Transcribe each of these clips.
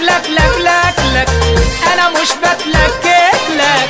لك لك لك لك انا مش بتلكك لك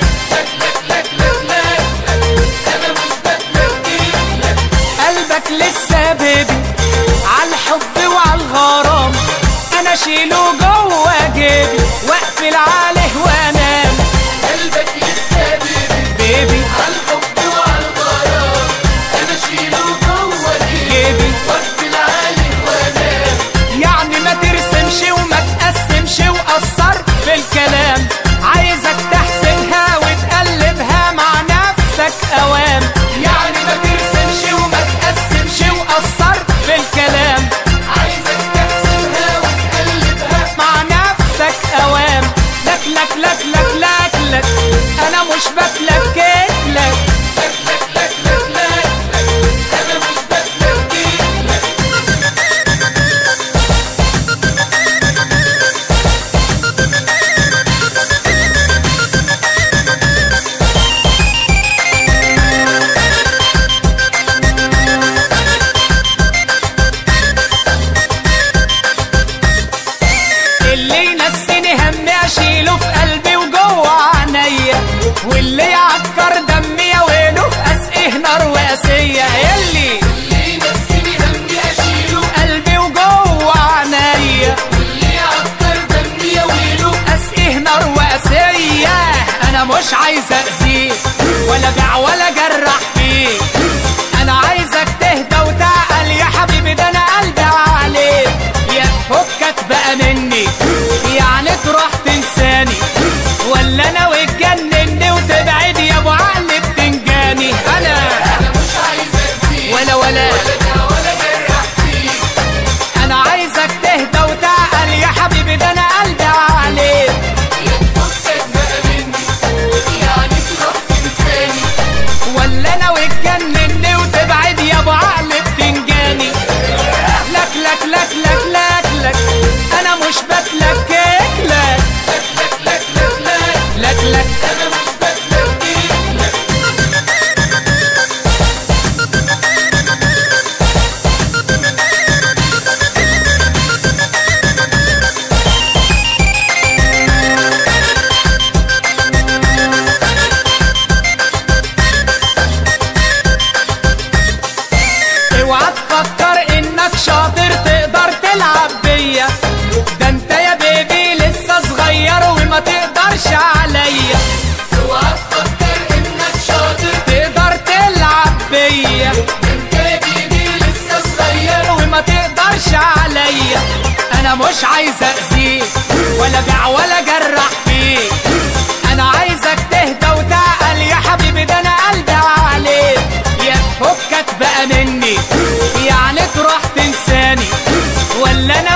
قلبك لسه بيبي عالحب وعالغرام انا شيله جوه جيبي واقفل عليه وانام قلبك لسه بيبي بيبي عالحب وعالغرام انا شيله جوه جيبي جيبي واقفل عليه وانام يعني ما ترسمش وما تقسمش وقصر في الكلام عايزك تحسبها وتقلبها مع نفسك اوام يعني ما ترسمش وما تقسمش وقصر في الكلام عايزك تحسبها وتقلبها مع نفسك اوام لك لك لك لك لك لك انا مش بتلكك لك لك لك لك لك لك لك انا مش بتلكيك لك اللي ينسيني همي اشيله في قلبي وجوه عينيا واللي يعكر دمي يا ويله اسقيه نار واسيه اللي اللي ينسيني همي اشيله قلبي وجوه عينيا واللي يعطر دمي يا ويله اسقيه نار واسيه انا مش عايز اذيه ولا بيع ولا جرح فيه انا عايزك تهدى وتعقل يا حبيبي ده انا قلبي عليك يا فكك بقى مني يعني تروح تنساني ولا انا وتجنني وتبعد يا ابو عقل بتنجاني انا انا مش عايز اذيك ولا ولا ولا ده ولا جرح فيك انا عايزك تهدى وتعقل يا حبيبي ده انا قلبي عليك يتفكك بقى مني يعني تروح تنساني ولا انا وتجنني وتبعد يا ابو عقل بتنجاني لك لك لك لك لك لك انا مش بتلكك لك لك لك لك لك لك لك لك انا مش بتلكيك لك اوعى تفكر انك شاطر تقدر تلعب بيا ده انت يا بيبي لسه صغير وما تقدرش عليا اوعى تفكر انك شاطر تقدر تلعب بيا انت يا بيبي لسه صغير وما تقدرش عليا انا مش عايز اذيك ولا بيع ولا جرح فيك انا عايزك تهدى وتعقل يا حبيبي ده انا قلبي عليك يا فكك بقى مني يعني تروح تنساني ولا انا